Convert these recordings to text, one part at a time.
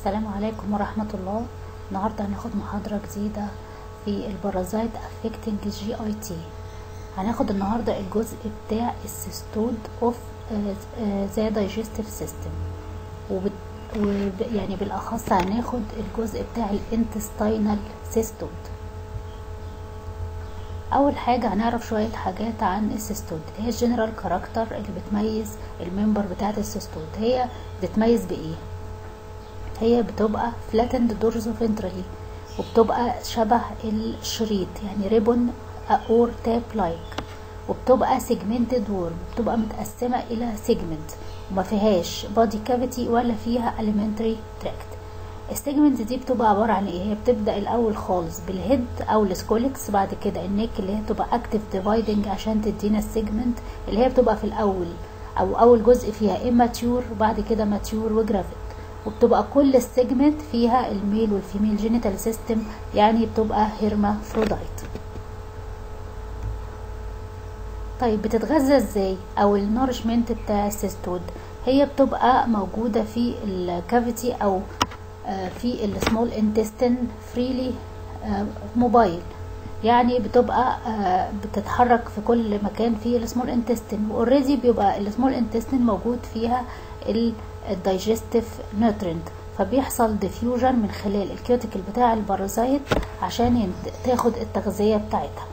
السلام عليكم ورحمة الله النهاردة هناخد محاضرة جديدة في البارازايت affecting جي اي تي هناخد النهاردة الجزء بتاع السيستود اوف ذا digestive سيستم وبت... وب... يعني بالاخص هناخد الجزء بتاع الانتستينال سيستود اول حاجه هنعرف شويه حاجات عن السيستود هي الجنرال كاركتر اللي بتميز الممبر بتاعه السيستود هي بتتميز بايه هي بتبقى flattened dorsoventral وبتبقى شبه الشريط يعني ريبون اور تاب لايك وبتبقى segmented worm بتبقى متقسمة إلى segment وما فيهاش body cavity ولا فيها alimentary tract السيجمنت دي بتبقى عبارة عن ايه هي بتبدأ الأول خالص بالهيد أو السكوليكس بعد كده النيك اللي هي بتبقى اكتف ديفايدنج عشان تدينا السيجمنت اللي هي بتبقى في الأول أو أول جزء فيها immature وبعد كده mature وجرافيد وبتبقى كل السيجمنت فيها الميل والفيميل جينيتال سيستم يعني بتبقى هيرمافرودايت طيب بتتغذى ازاي او النورشمنت بتاع السيستود هي بتبقى موجوده في الكافيتي او في السمول انتستين فريلي موبايل يعني بتبقى بتتحرك في كل مكان في السمول انتستين واوريدي بيبقى السمول انتستين موجود فيها الدايجستيف نوترنت فبيحصل ديفيوجن من خلال الكيوتيكل بتاع البارازايت عشان تاخد التغذية بتاعتها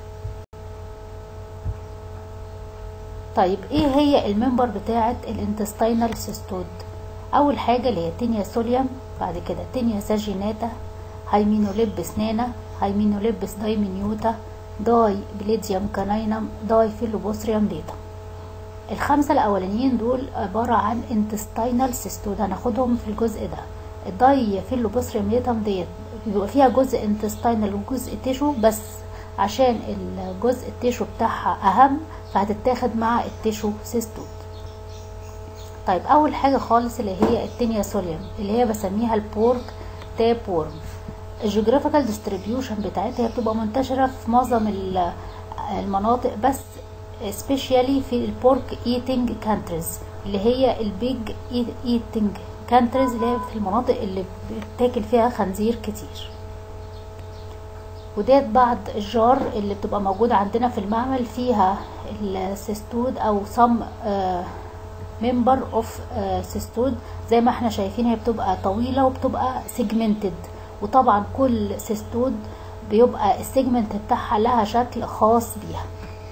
طيب ايه هي الممبر بتاعة الانتستينال سيستود اول حاجة اللي هي تينيا سوليوم بعد كده تينيا ساجيناتا هايمينوليبس نانا هايمينوليبس دايمينيوتا داي بليديوم كاناينم داي فيلوبوستريوم بيتا الخمسة الأولانيين دول عبارة عن intestinal سيستود هناخدهم في الجزء ده الداي فيلوبوستريوم بيتم ديت بيبقى فيها جزء intestinal وجزء تيشو بس عشان الجزء التيشو بتاعها أهم فهتتاخد مع التيشو سيستود طيب أول حاجة خالص اللي هي التينيا سوليوم اللي هي بسميها البورك تاب وورم الجيوغرافيكال ديستريبيوشن بتاعتها بتبقى منتشرة في معظم المناطق بس especially في البورك ايتنج كانتريز اللي هي البيج ايتنج كانتريز اللي هي في المناطق اللي بتاكل فيها خنزير كتير وديت بعض الجار اللي بتبقى موجودة عندنا في المعمل فيها السيستود او some ممبر اوف سيستود زي ما احنا شايفين هي بتبقى طويلة وبتبقى سيجمنتد وطبعا كل سيستود بيبقى السيجمنت بتاعها لها شكل خاص بيها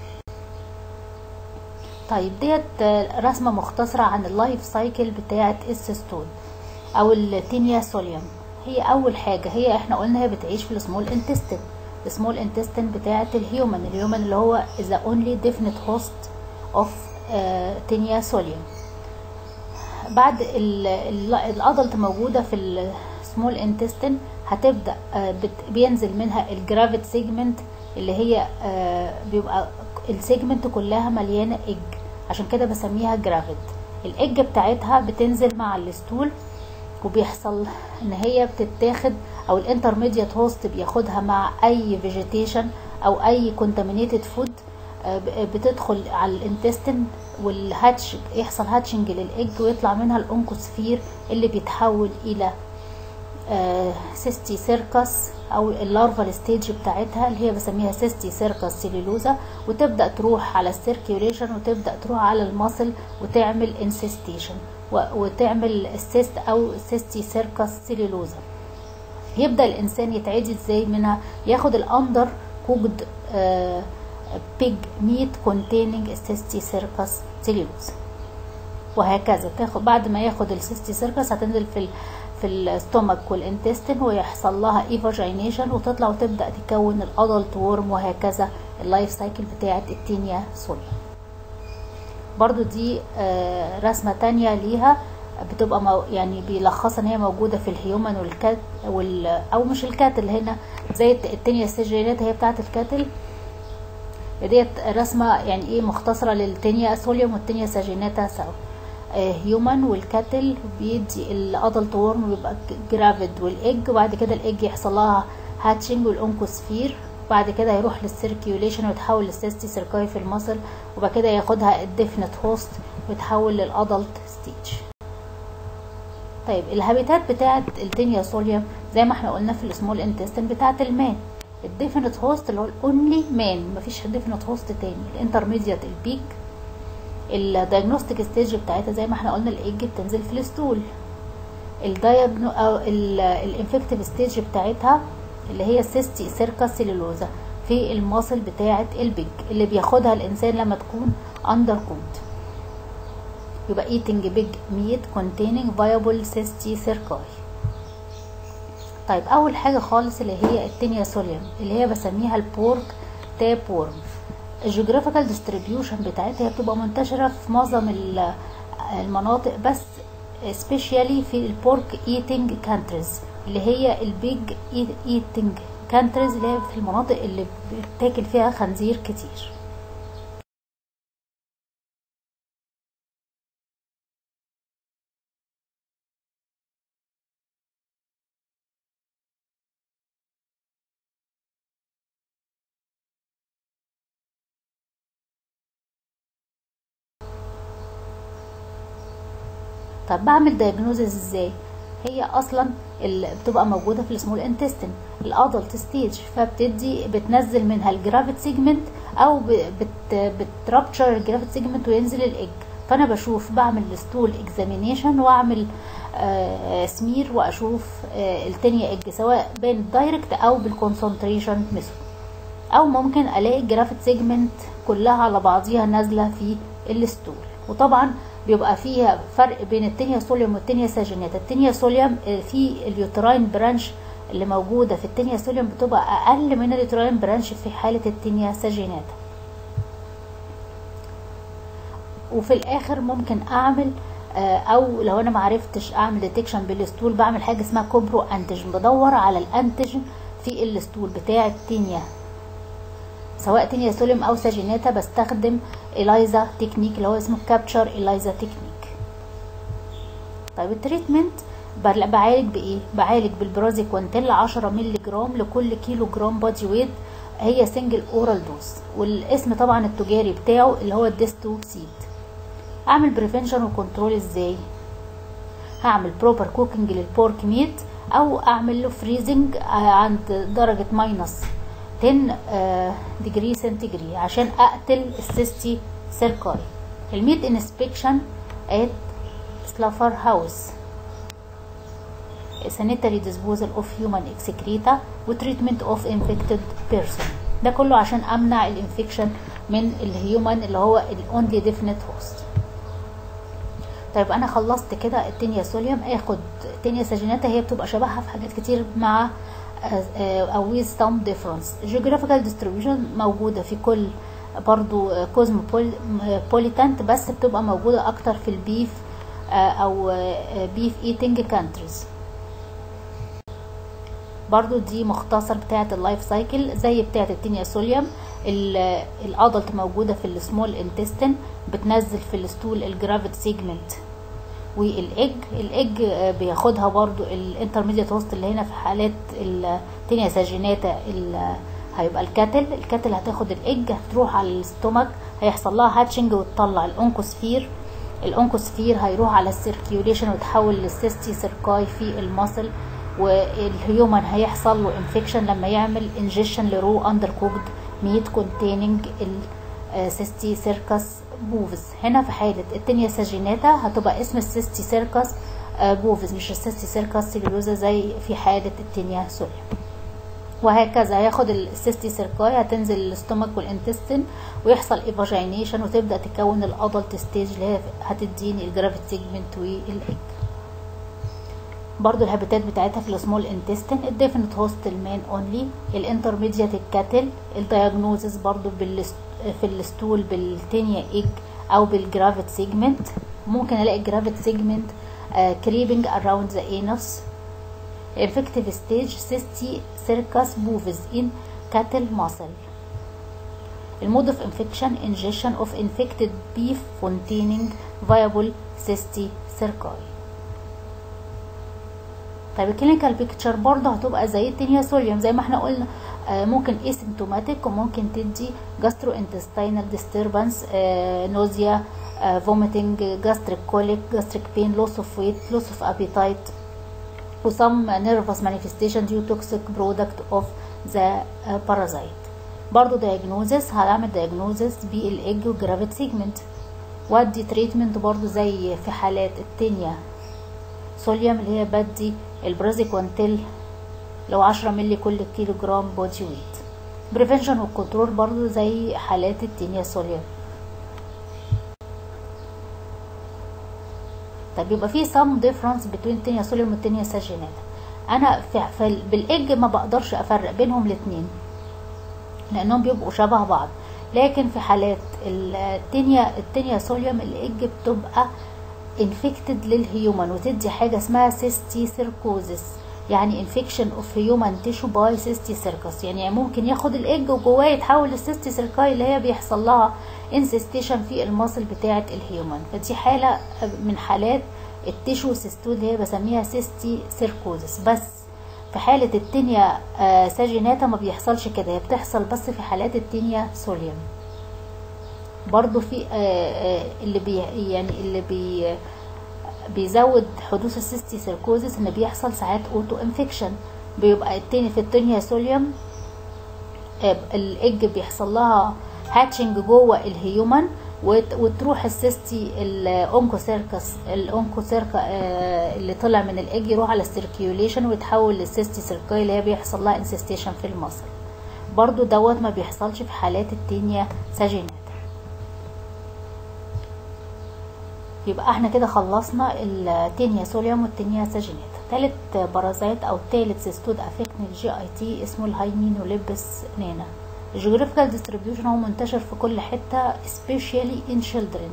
طيب ديت رسمة مختصرة عن اللايف سايكل بتاعة السيستود او التينيا سوليوم هي اول حاجة هي احنا قلنا هي بتعيش في السمول انتستين السمول انتستين بتاعة الهيومن الهيومن اللي هو the only definite host of تينيا سوليوم بعد الادلت موجودة في السمول انتستين هتبدأ بينزل منها الجرافيت سيجمنت اللي هي بيبقى السيجمنت كلها مليانة اج عشان كده بسميها جرافيت الاج بتاعتها بتنزل مع الستول وبيحصل ان هي بتتاخد او الانترميديت هوست بياخدها مع اي فيجيتيشن او اي كونتامينيتد فود بتدخل على الانتستين والهاتش يحصل هاتشنج للاج ويطلع منها الانكوسفير اللي بيتحول الى سيستي سيركس او اللارفال ستيج بتاعتها اللي هي بسميها سيستي سيركس سيلولوزا وتبدا تروح على السيركيوليشن وتبدا تروح على المصل وتعمل انسيستيشن وتعمل السيست او سيستي سيركس سيلولوزا يبدا الانسان يتعدي ازاي منها ياخد الاندر كوكد بيج ميت كونتيننج سيستي سيركس سيلولوزا وهكذا تاخد بعد ما ياخد السيستي سيركس هتنزل في في الستومك والانتستين ويحصل لها ايفاجينيشن وتطلع وتبدا تكون الادلت وورم وهكذا اللايف سايكل بتاعه التينيا سوليا برضو دي رسمة تانية ليها بتبقى مو يعني بيلخصها ان هي موجودة في الهيومن والكات وال او مش الكاتل هنا زي التينيا سيجينات هي بتاعة الكاتل ديت رسمة يعني ايه مختصرة للتينيا سوليوم والتينيا ساجيناتا سوا هيومن والكاتل بيدي الادلت وورم بيبقى جرافيد والايج وبعد كده الايج يحصل لها هاتشنج والانكوسفير بعد كده يروح للسيركيوليشن ويتحول للسيستي سيركاي في المصل وبعد كده ياخدها الديفنت هوست ويتحول للادلت ستيج طيب الهابيتات بتاعه التينيا سوليوم زي ما احنا قلنا في السمول انتستين بتاعه المان الديفينيت هوست اللي هو الاونلي مان مفيش ديفينيت هوست تاني الانترميديات البيك الدايجنوستيك ستيج بتاعتها زي ما احنا قلنا الايج بتنزل في الستول الدايجنو او الانفكتيف ستيج بتاعتها اللي هي سيستي سيركا سيلولوزا في الماسل بتاعه البيج اللي بياخدها الانسان لما تكون اندر كود يبقى eating big meat containing viable cysty circi طيب اول حاجة خالص اللي هي التينيا سوليوم اللي هي بسميها البورك تاب وورم الجيوغرافيكال ديستريبيوشن بتاعتها هي بتبقى منتشرة في معظم المناطق بس سبيشالي في البورك ايتنج كانتريز اللي هي البيج ايتنج كانتريز اللي هي في المناطق اللي بتاكل فيها خنزير كتير طب بعمل دايجنوزز ازاي هي اصلا اللي بتبقى موجوده في السمول انتستين الادلت ستيج فبتدي بتنزل منها الجرافيت سيجمنت او بت بترابتشر الجرافيت سيجمنت وينزل الايج فانا بشوف بعمل الستول اكزامينيشن واعمل آه سمير واشوف آه التانية ايج سواء بين دايركت او بالكونسنتريشن ميثود او ممكن الاقي الجرافيت سيجمنت كلها على بعضيها نازله في الستول وطبعا بيبقى فيها فرق بين التينيا سوليوم والتينيا ساجيناتا التينيا سوليوم في اليوتراين برانش اللي موجوده في التينيا سوليوم بتبقى اقل من اليوتراين برانش في حاله التينيا ساجيناتا وفي الاخر ممكن اعمل او لو انا معرفتش اعمل ديتكشن بالستول بعمل حاجه اسمها كوبرو انتيجن بدور على الانتيجن في الستول بتاع التينيا سواء تينيا سوليوم او ساجيناتا بستخدم إلايزا تكنيك اللي هو اسمه كابتشر إلايزا تكنيك طيب التريتمنت بعالج بايه بعالج بالبرازيكوانتيل 10 مللي جرام لكل كيلو جرام بادي ويت هي سنجل اورال دوز والاسم طبعا التجاري بتاعه اللي هو الديستو سيد اعمل بريفنشن وكنترول ازاي هعمل بروبر كوكينج للبورك ميت او اعمل له فريزنج عند درجه ماينس 10 ديجري سنتيجري عشان اقتل السيستي سيركاي الميت انسبكشن ات سلافر هاوس sanitary disposal of human excreta وتريتمنت اوف infected person ده كله عشان امنع الانفكشن من الهيومن اللي هو الاونلي ديفينيت هوست طيب انا خلصت كده التينيا سوليوم اخد تينيا ساجيناتا هي بتبقى شبهها في حاجات كتير مع او with some difference geographical distribution موجودة في كل برضو كوزموبوليتانت بس بتبقى موجودة اكتر في البيف او بيف ايتنج كانتريز برضو دي مختصر بتاعة اللايف سايكل زي بتاعة التينيا سوليوم الادلت موجودة في السمول انتستين بتنزل في الستول الجرافيت سيجمنت والايج الايج بياخدها برضو الانترميديت هوست اللي هنا في حالات التينيا ساجيناتا هيبقى الكاتل الكاتل هتاخد الايج هتروح على الاستومك هيحصل لها هاتشنج وتطلع الانكوسفير الانكوسفير هيروح على السيركيوليشن وتحول للسيستي سيركاي في المصل والهيومن هيحصل له انفكشن لما يعمل انجيشن لرو اندر كوكد ميت كونتيننج السيستي سيركس بوفز هنا في حالة التينيا ساجيناتا هتبقى اسم السيستي سيركس بوفز مش السيستي سيركس سيلولوزا زي في حالة التينيا سوريا وهكذا هياخد السيستي سيركاي هتنزل الاستومك والانتستين ويحصل ايفاجينيشن وتبدا تكون الادلت ستيج اللي هي هتديني الجرافيت سيجمنت والايج برضو الهابيتات بتاعتها في السمول انتستين الديفينيت هوست المان اونلي الانترميديات الكاتل الدياجنوزس برضو بالست في الستول بالتينيا ايج او بالجرافيت سيجمنت ممكن الاقي الجرافيت سيجمنت كريبنج اراوند ذا انس effective stage cysty circus bovis in cattle muscle المود of infection ingestion of infected beef containing viable cysty circi طيب الكلينيكال بيكتشر برضه هتبقى زي التينيا سوليوم زي ما احنا قلنا آه، ممكن اسيمتوماتيك وممكن تدي جاسترو انتستينال ديستربنس نوزيا فوميتنج جاستريك كوليك جاستريك بين لوس اوف ويت لوس اوف ابيتايت وسم nervous manifestation due toxic product of the uh, parasite برضو diagnosis هنعمل diagnosis بالايج والجرافيت سيجمنت وادي تريتمنت برضو زي في حالات التينيا سوليوم اللي هي بدي البرازيكوانتيل لو 10 مللي كل كيلو جرام بودي ويت بريفنشن والكنترول برضو زي حالات التينيا سوليوم طيب يبقى في some difference between تينيا سوليوم والتينيا ساجيناتا انا في, في بالايج ما بقدرش افرق بينهم الاتنين لانهم بيبقوا شبه بعض لكن في حالات التينيا التينيا سوليوم الايج بتبقى انفكتد للهيومن وتدي حاجه اسمها سيستي سيركوزس يعني انفكشن اوف هيومن تيشو باي سيستي سيركس يعني ممكن ياخد الايج وجواه يتحول للسيستي سيركاي اللي هي بيحصل لها انسستيشن في المصل بتاعه الهيومن فدي حاله من حالات التيشو سيستول اللي هي بسميها سيستي سيركوزس بس في حالة التينيا آه ساجيناتا ما بيحصلش كده هي بتحصل بس في حالات التينيا سوليوم برضو في آه آه اللي بي يعني اللي بي بيزود حدوث السيستي سيركوزس ان بيحصل ساعات اوتو انفكشن بيبقى التاني في التينيا سوليوم الايج بيحصل لها هاتشنج جوه الهيومن وتروح السيستي الاونكوسيركس الاونكوسيركا اللي طلع من الايج يروح على السيركيوليشن ويتحول للسيستي سيركاي اللي هي بيحصل لها انسستيشن في المصل برضو دوت ما بيحصلش في حالات التينيا ساجيناتا يبقى احنا كده خلصنا التينيا سوليوم والتينيا ساجيناتا تالت بارازيت او تالت سيستود افكتنج الجي اي تي اسمه الهايمينوليبس نانا الجيوغرافيكال ديستريبيوشن هو منتشر في كل حتة especially in children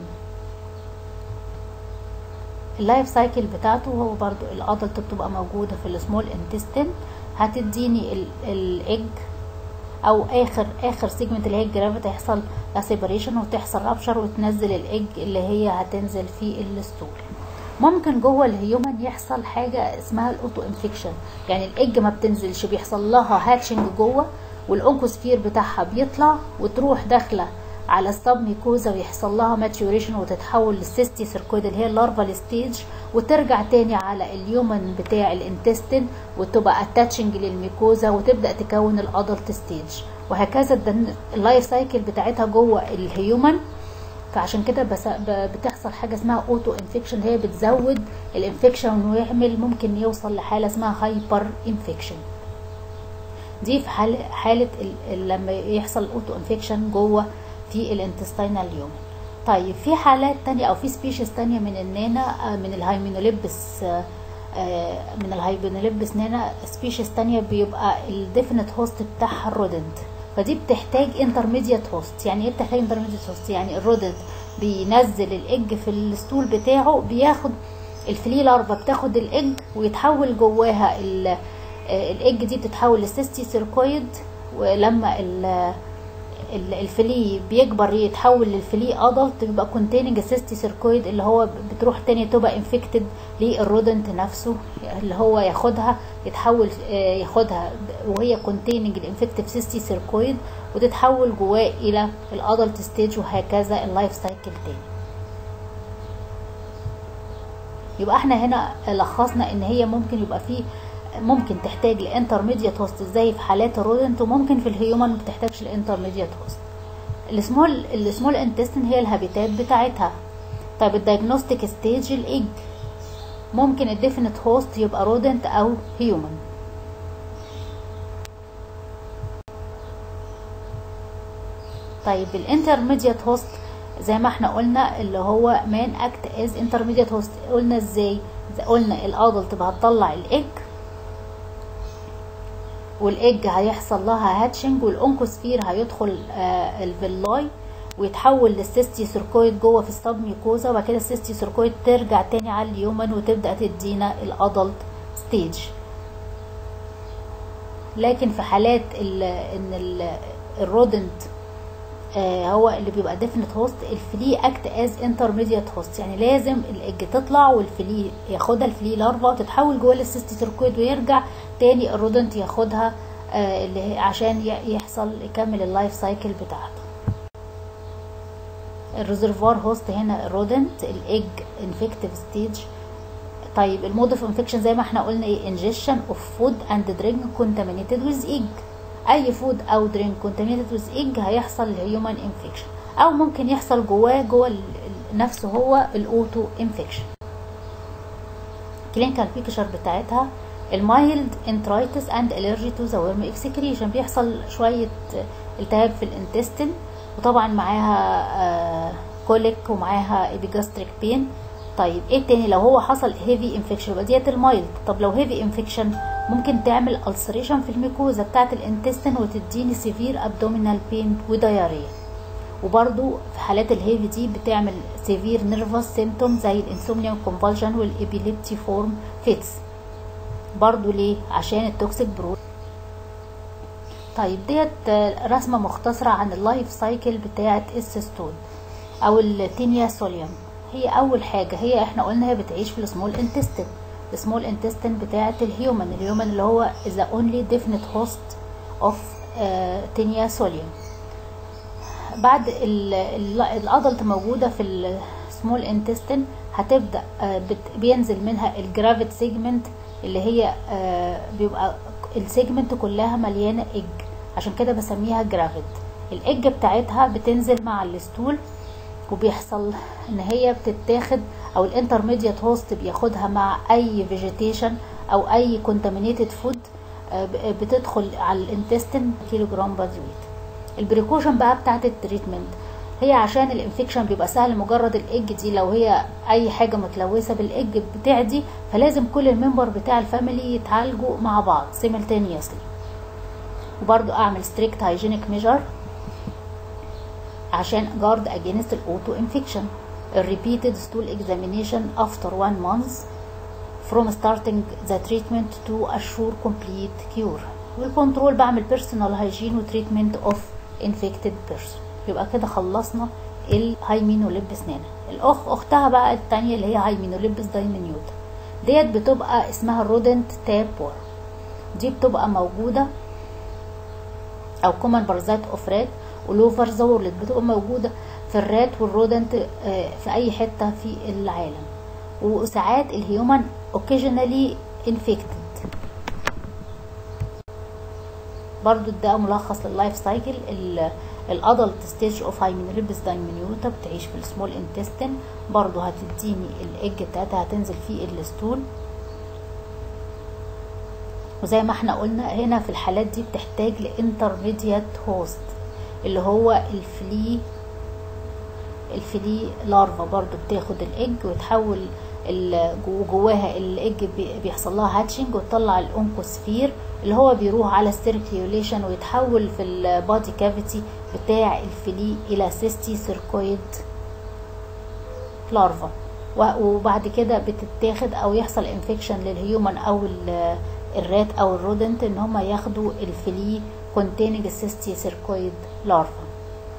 اللايف سايكل بتاعته هو برضو الادلت بتبقى موجودة في السمول انتستين هتديني الايج او اخر اخر سيجمنت اللي هي الجرافيت هيحصل سيبريشن وتحصل رابشر وتنزل الايج اللي هي هتنزل في الستول ممكن جوه الهيومن يحصل حاجة اسمها الاوتو انفكشن يعني الايج ما بتنزلش بيحصل لها هاتشنج جوه والاونكوسفير بتاعها بيطلع وتروح داخله على السب ميكوزا ويحصل لها ماتيوريشن وتتحول للسيستي سيركويد اللي هي اللارفال ستيج وترجع تاني على اليومن بتاع الانتستين وتبقى اتاتشنج للميكوزا وتبدا تكون الادلت ستيج وهكذا اللايف سايكل بتاعتها جوه الهيومن فعشان كده بس بتحصل حاجه اسمها اوتو انفكشن هي بتزود الانفكشن ويعمل ممكن يوصل لحاله اسمها هايبر انفكشن دي في حالة, حالة لما يحصل اوتو انفكشن جوه في الانتستينال يوم طيب في حالات تانية او في سبيشيز تانية من النانا من الهايمينوليبس من الهايمينوليبس نانا سبيشيز تانية بيبقى الديفينيت هوست بتاعها الرودنت فدي بتحتاج انترميديت هوست يعني ايه بتحتاج انترميديت هوست يعني الرودنت بينزل الايج في الستول بتاعه بياخد الفلي لارفا بتاخد الايج ويتحول جواها الايج دي بتتحول لسيستي سيركويد ولما الفلي بيكبر يتحول للفلي ادلت بيبقى كونتيننج سيستي سيركويد اللي هو بتروح تاني تبقى انفكتد للرودنت نفسه اللي هو ياخدها يتحول ياخدها وهي كونتيننج الانفكتيف سيستي سيركويد وتتحول جواه الى الادلت ستيج وهكذا اللايف سايكل تاني يبقى احنا هنا لخصنا ان هي ممكن يبقى فيه ممكن تحتاج لانترميديت هوست زي في حالات الرودنت وممكن في الهيومن ما بتحتاجش لانترميديت هوست السمول السمول انتستين هي الهابيتات بتاعتها طيب الدايجنوستيك ستيج الايج ممكن الديفينيت هوست يبقى رودنت او هيومن طيب الانترميديت هوست زي ما احنا قلنا اللي هو مان اكت از انترميديت هوست قلنا ازاي قلنا الادلت هتطلع الايج والايج هيحصل لها هاتشنج والاونكوسفير هيدخل آه الفيلاي ويتحول للسيستي سيركويد جوه في السب ميكوزا وبعد كده السيستي سيركويد ترجع تاني على اليومن وتبدا تدينا الادلت ستيج لكن في حالات ال ان ال الرودنت آه هو اللي بيبقى ديفينيت هوست الفلي اكت از انترميديت هوست يعني لازم الايج تطلع والفلي ياخدها الفلي لارفا وتتحول جوه السيستي سيركويد ويرجع تاني الرودنت ياخدها آه، اللي هي عشان ي- يحصل يكمل اللايف سايكل بتاعته الريزرفوار هوست هنا رودنت الايج انفكتيف ستيج طيب المود اوف انفكشن زي ما احنا قلنا ايه انجكشن اوف فود اند درينك كونتامينيتد ويز ايج اي فود او درينك كونتامينيتد ويز ايج هيحصل الهيومن انفكشن او ممكن يحصل جواه جوه ال- ال- نفسه هو الاوتو انفكشن كلينيكال بيكشر بتاعتها المايلد انترايتس اند الرجي تو ذا ورم اكسكريشن بيحصل شويه التهاب في الانتستين وطبعا معاها كوليك ومعاها ايبيجاستريك بين طيب ايه التاني لو هو حصل هيفي انفكشن يبقى ديت المايلد طب لو هيفي انفكشن ممكن تعمل ulceration في الميكوزا بتاعه الانتستين وتديني سيفير ابدومينال بين ودياريه وبرضو في حالات الهيفي دي بتعمل سيفير نيرفس سيمتوم زي الانسومنيا كونفالجن والابيليبتي فورم فيتس برضو ليه عشان التوكسيك برود طيب ديت آه، رسمة مختصرة عن اللايف سايكل بتاعة السيستول او التينيا سوليوم هي اول حاجة هي احنا قلنا هي بتعيش في السمول انتستين السمول انتستين بتاعة الهيومن الهيومن اللي هو the only definite host of تينيا سوليوم بعد الادلت موجودة في السمول انتستين هتبدأ آه، بت- بينزل منها الجرافيت سيجمنت اللي هي آه، بيبقى السيجمنت كلها مليانة ايج عشان كده بسميها جرافيت الايج بتاعتها بتنزل مع الستول وبيحصل ان هي بتتاخد او الانترميديت هوست بياخدها مع اي فيجيتيشن او اي كونتامينيتد فود بتدخل على الانتستين كيلو جرام بادي ويت البريكوشن بقى بتاعت التريتمنت هي عشان الانفكشن بيبقى سهل مجرد الايج دي لو هي اي حاجه متلوثه بالايج بتاعدي فلازم كل الممبر بتاع الفاميلي يتعالجوا مع بعض simultaneously وبرضو اعمل strict hygienic measure عشان guard against الاوتو انفكشن repeated stool examination after one month from starting the treatment to assure complete cure والكنترول بعمل personal hygiene وتريتمنت of infected person يبقى كده خلصنا الهايمينوليبس نانا الاخ اختها بقى التانية اللي هي هايمينوليبس دايمنيوتا ديت بتبقى اسمها الرودنت تاب وور دي بتبقى موجودة او كومن بارازايت اوف رات ولوفر ذا وورلد بتبقى موجودة في الرات والرودنت آه، في اي حتة في العالم وساعات الهيومن occasionally infected برضو ده ملخص لللايف سايكل الادلت ستيج اوف هايمينوليبس دايمنيوتا بتعيش في السمول انتستين برضو هتديني الايج بتاعتها هتنزل في الستول وزي ما احنا قلنا هنا في الحالات دي بتحتاج لانترميديات هوست اللي هو الفلي الفلي لارفا برضو بتاخد الايج وتحول ال- جو- جواها الايج بي- بيحصل لها هاتشنج وتطلع الاونكوسفير اللي هو بيروح على السيركيوليشن ويتحول في البادي كافيتي بتاع الفلي الى سيستي سيركويد لارفا و- وبعد كده بتتاخد او يحصل انفكشن للهيومن او ال- الرات او الرودنت ان هم ياخدوا الفلي containing السيستي سيركويد لارفا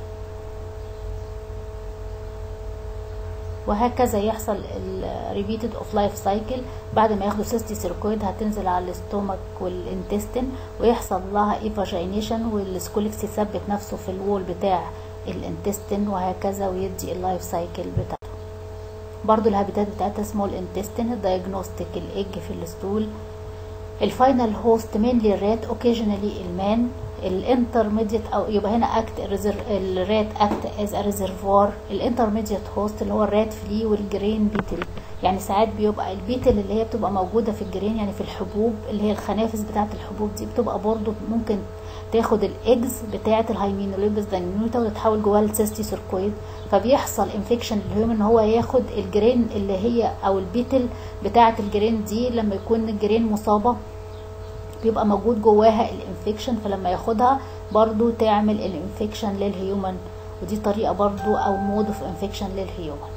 وهكذا يحصل الريبيتد اوف لايف سايكل بعد ما ياخدوا سيستي سيركويد هتنزل على الاستومك والانتستين ويحصل لها ايفاجينيشن والسكوليكس يثبت نفسه في الوول بتاع الانتستين وهكذا ويدي اللايف سايكل بتاعته برضو الهابيتات بتاعتها سمول انتستين الدايجنوستيك الايج في الستول الفاينل هوست مينلي الرات اوكيجنالي المان الانترميديت او يبقى هنا اكت الرات اكت از ا ريزرفوار الانترميديت هوست اللي هو الرات فلي والجرين بيتل يعني ساعات بيبقى البيتل اللي هي بتبقى موجوده في الجرين يعني في الحبوب اللي هي الخنافس بتاعه الحبوب دي بتبقى برضو ممكن تاخد الايجز بتاعه الهايمينوليبس دايمينوتا وتتحول جواها السيستي سيركويد فبيحصل انفكشن للهيومن ان هو ياخد الجرين اللي هي او البيتل بتاعه الجرين دي لما يكون الجرين مصابه بيبقى موجود جواها الانفكشن فلما ياخدها برضو تعمل الانفكشن للهيومن ودي طريقه برضو او مود اوف انفكشن للهيومن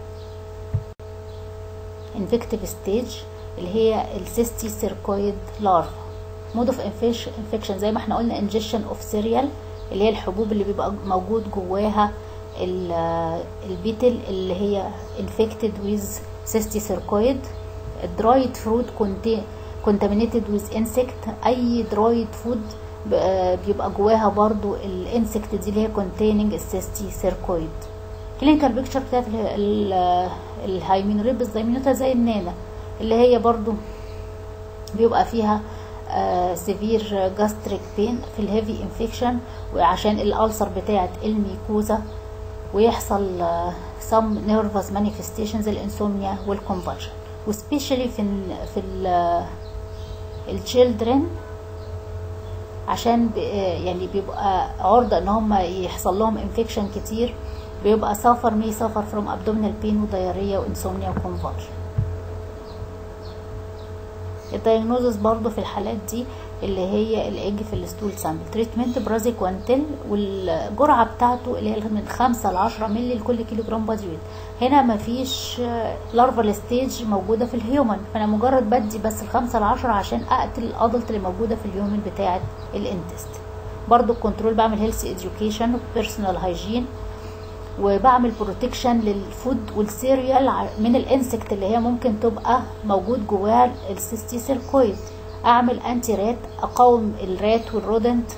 انفكتيف ستيج اللي هي السيستي سيركويد لارفا مود اوف انفكشن زي ما احنا قلنا انجكشن اوف سيريال اللي هي الحبوب اللي بيبقى موجود جواها البيتل اللي هي infected with cystic sarcoid dried fruit contain contaminated with insect اي درايد فود بيبقى جواها برضو الانسكت دي اللي هي containing السيستي سيركويد كلينيكال بيكتشر بتاعت الهايمينوريبس دايمينوتا زي النانا اللي هي برضو بيبقى فيها سيفير جاستريك بين في الهيفي انفكشن وعشان الالسر بتاعت الميكوزا ويحصل some nervous manifestations الانسومنيا والكونفرجن وسبيشالي في ال في ال الchildren عشان يعني بيبقى عرضة ان هم يحصل لهم انفكشن كتير بيبقى سافر مي سافر فروم abdominal pain وديارية وانسومنيا وكونفرجن الدايجنوزس برضو في الحالات دي اللي هي الايج في الستول سامبل تريتمنت برازيكوانتيل والجرعه بتاعته اللي هي من 5 ل 10 مللي لكل كيلو جرام بادي ويت هنا مفيش لارفال ستيج موجوده في الهيومن فانا مجرد بدي بس ال 5 ل 10 عشان اقتل الادلت اللي موجوده في الهيومن بتاعه الانتست برضو الكنترول بعمل هيلث اديوكيشن وبيرسونال هايجين وبعمل بروتكشن للفود والسيريال من الانسكت اللي هي ممكن تبقى موجود جواها السيستي سيركويد اعمل انتي رات اقاوم الرات والرودنت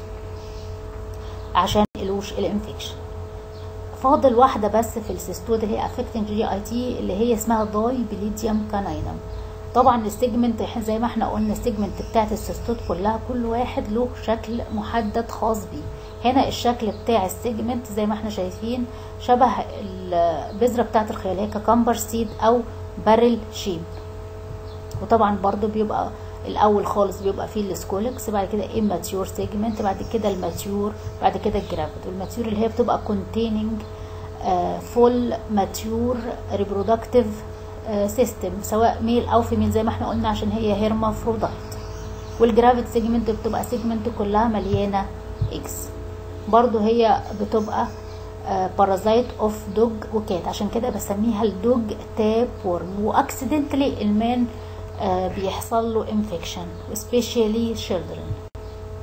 عشان يلوش الانفكشن فاضل واحده بس في السيستود اللي هي افكتنج جي اي تي اللي هي اسمها داي بليديوم كاناينم طبعا السيجمنت زي ما احنا قلنا السيجمنت بتاعت السيستود كلها كل واحد له شكل محدد خاص بيه هنا الشكل بتاع السيجمنت زي ما احنا شايفين شبه البذرة بتاعت الخيال هي ككمبر سيد او بارل شيب وطبعا برضو بيبقى الاول خالص بيبقى فيه السكولكس بعد كده immature سيجمنت بعد كده الماتيور بعد كده الجرافيد والماتيور اللي هي بتبقى containing فول ماتيور reproductive سيستم سواء ميل او فيميل زي ما احنا قلنا عشان هي هيرمافرودايت والجرافيد سيجمنت بتبقى سيجمنت كلها مليانه اكس برضو هي بتبقى بارازايت اوف دوج وكات عشان كده بسميها الدوج تاب وورم واكسيدنتلي المان آه بيحصل له انفكشن سبيشالي children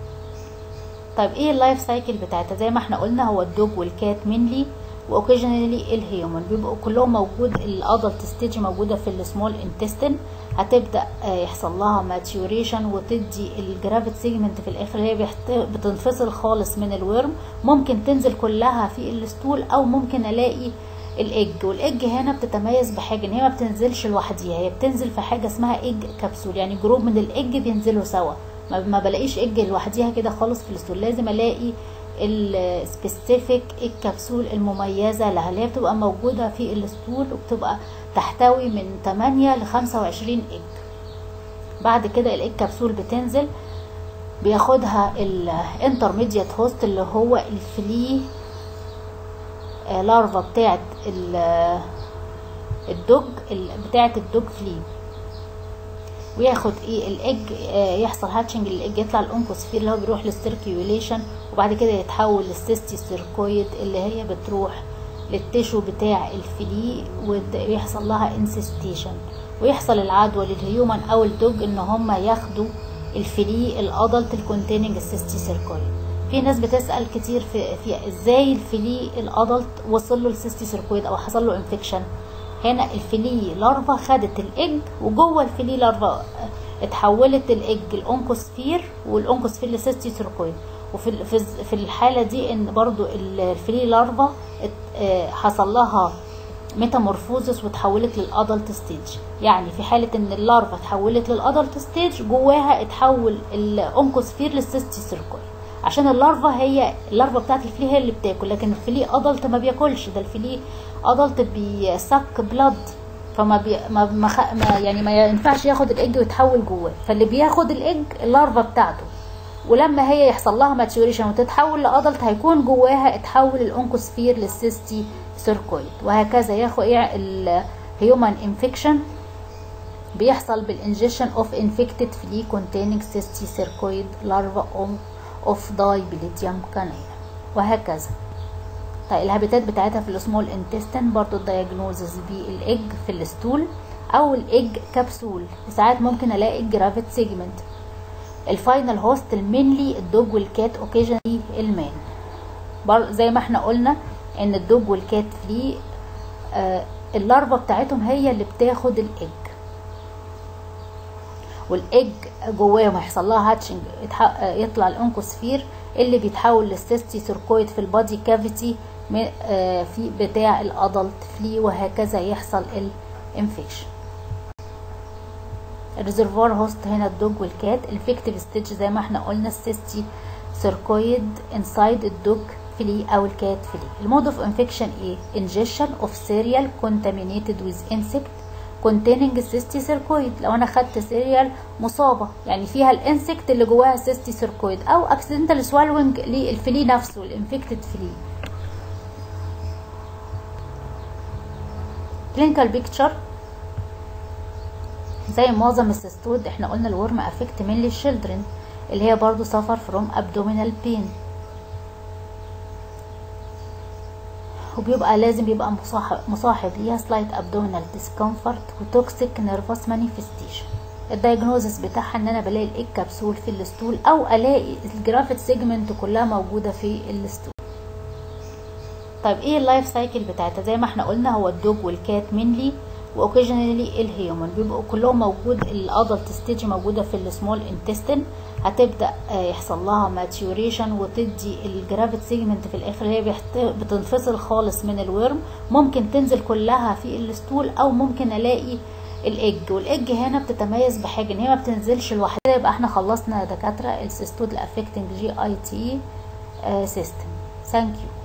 طيب ايه اللايف سايكل بتاعتها زي ما احنا قلنا هو الدوج والكات مينلي واوكيجنالي الهيومن بيبقوا كلهم موجود الادلت ستيج موجوده في السمول انتستين هتبدا يحصل لها ماتيوريشن وتدي الجرافيت سيجمنت في الاخر هي بتنفصل خالص من الورم ممكن تنزل كلها في الستول او ممكن الاقي الايج والايج هنا بتتميز بحاجه ان هي ما بتنزلش لوحديها هي بتنزل في حاجه اسمها ايج كبسول يعني جروب من الايج بينزلوا سوا ما بلاقيش ايج لوحديها كده خالص في الستول لازم الاقي السبيسيفيك الكبسول المميزه لها اللي هي بتبقى موجوده في الستول وبتبقى تحتوي من 8 ل 25 ايج بعد كده الايج كبسول بتنزل بياخدها الانترميديت هوست اللي هو الفلي لارفا بتاعت الدوج بتاعت الدوج فلي وياخد ايه الايج يحصل هاتشنج الايج يطلع الانكوسفير اللي هو بيروح للسيركيوليشن وبعد كده يتحول للسيستي سيركويد اللي هي بتروح للتشو بتاع الفلي ويحصل لها انسستيشن ويحصل العدوى للهيومن او الدوج ان هم ياخدوا الفلي الادلت الكونتيننج السيستي سيركويد في ناس بتسال كتير في, في ازاي الفلي الادلت وصل له السيستي سيركويد او حصل له انفكشن هنا الفلي لارفا خدت الايج وجوه الفلي لارفا اتحولت الايج الانكوسفير والانكوسفير لسيستي سيركويد وفي في الحاله دي ان برضو الفلي لارفا حصل لها ميتامورفوزس وتحولت للادلت ستيج يعني في حاله ان اللارفا اتحولت للادلت ستيج جواها اتحول الانكوسفير للسيستي سيركويد عشان اللارفا هي اللارفا بتاعت الفلي هي اللي بتاكل لكن الفلي ادلت ما بياكلش ده الفلي ادلت بيسك بلاد فما بي ما, ما, خ... ما يعني ما ينفعش ياخد الايج ويتحول جواه فاللي بياخد الايج اللارفا بتاعته ولما هي يحصل لها ماتيوريشن وتتحول لادلت هيكون جواها اتحول الانكوسفير للسيستي سيركويد وهكذا ياخد الهيومن انفكشن بيحصل بالانجكشن اوف انفكتد فلي كونتيننج سيستي سيركويد لارفا اوف داي بليديوم كانينا وهكذا طيب الهابيتات بتاعتها في السمول انتستين برضو الدياجنوزز بالايج في الستول او الايج كبسول ساعات ممكن الاقي الجرافيت سيجمنت الفاينل هوست المينلي الدوج والكات اوكيجنالي المان زي ما احنا قلنا ان الدوج والكات فلي آه اللارفا بتاعتهم هي اللي بتاخد الايج والايج جواهم هيحصل لها هاتشنج يطلع الانكوسفير اللي بيتحول للسيستي سيركويد في البادي كافيتي في بتاع الادلت فلي وهكذا يحصل الانفكشن الريزرفوار هوست هنا الدوج والكات الفيكتيف ستيج زي ما احنا قلنا السيستي سيركويد انسايد الدوج فلي او الكات فلي المود اوف انفكشن ايه انجكشن اوف سيريال كونتامينيتد ويز انسكت containing cystic circoid لو انا خدت سيريال مصابه يعني فيها الانسكت اللي جواها cystic circoid او accidental swallowing للفلي نفسه الانفكتد فلي clinical picture زي معظم السيستود احنا قلنا الورم افكت mainly الشيلدرن اللي هي برضو suffer from abdominal pain وبيبقى لازم يبقى مصاحب, مصاحب ليها سلايت ابدومينال ديسكمفورت وتوكسيك نيرفس مانيفستيشن الدايجنوزس بتاعها ان انا بلاقي الايك كبسول في الستول او الاقي الجرافيت سيجمنت كلها موجوده في الستول طيب ايه اللايف سايكل بتاعتها زي ما احنا قلنا هو الدوج والكات مينلي واوكيجنالي الهيومن بيبقوا كلهم موجود الادلت ستيج موجوده في السمول انتستين هتبدا يحصل لها ماتيوريشن وتدي الجرافيت سيجمنت في الاخر هي بتنفصل خالص من الورم ممكن تنزل كلها في الستول او ممكن الاقي الايج والايج هنا بتتميز بحاجه ان هي ما بتنزلش لوحدها يبقى احنا خلصنا يا دكاتره السيستود الافكتنج جي اي تي سيستم ثانك يو